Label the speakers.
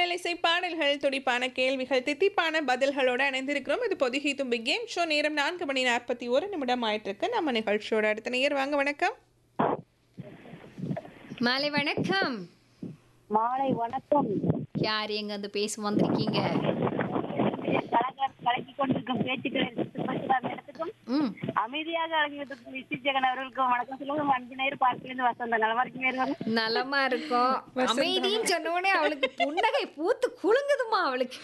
Speaker 1: மெல்லிசை பாடல்கள் துடிப்பான கேள்விகள் தித்திப்பான பதில்களோட இணைந்திருக்கிறோம் இது பொதிகை தும்பி கேம் ஷோ நேரம் நான்கு மணி நாற்பத்தி ஒரு நிமிடம் ஆயிட்டு இருக்கு நம்ம நிகழ்ச்சியோட அடுத்த நேர் வாங்க வணக்கம்
Speaker 2: மாலை வணக்கம்
Speaker 3: மாலை வணக்கம்
Speaker 2: யார் எங்க வந்து பேச வந்திருக்கீங்க
Speaker 3: கலக்க கலக்கி கொண்டிருக்கும் பேச்சுக்களை சுத்தப்படுத்தும் இடத்துக்கும்
Speaker 2: ம்
Speaker 3: அமைதியாக அடங்கியிருக்கும் விசி ஜெகன் அவர்களுக்கும் வணக்கம் சொல்லுங்க அன்பு நேர் பார்க்கலேருந்து வசந்த நலமா இருக்கீங்க
Speaker 2: நலமா இருக்கும் அமைதின்னு சொன்ன உடனே அவளுக்கு புன்னகை பூத்து குலுங்குதுமா அவளுக்கு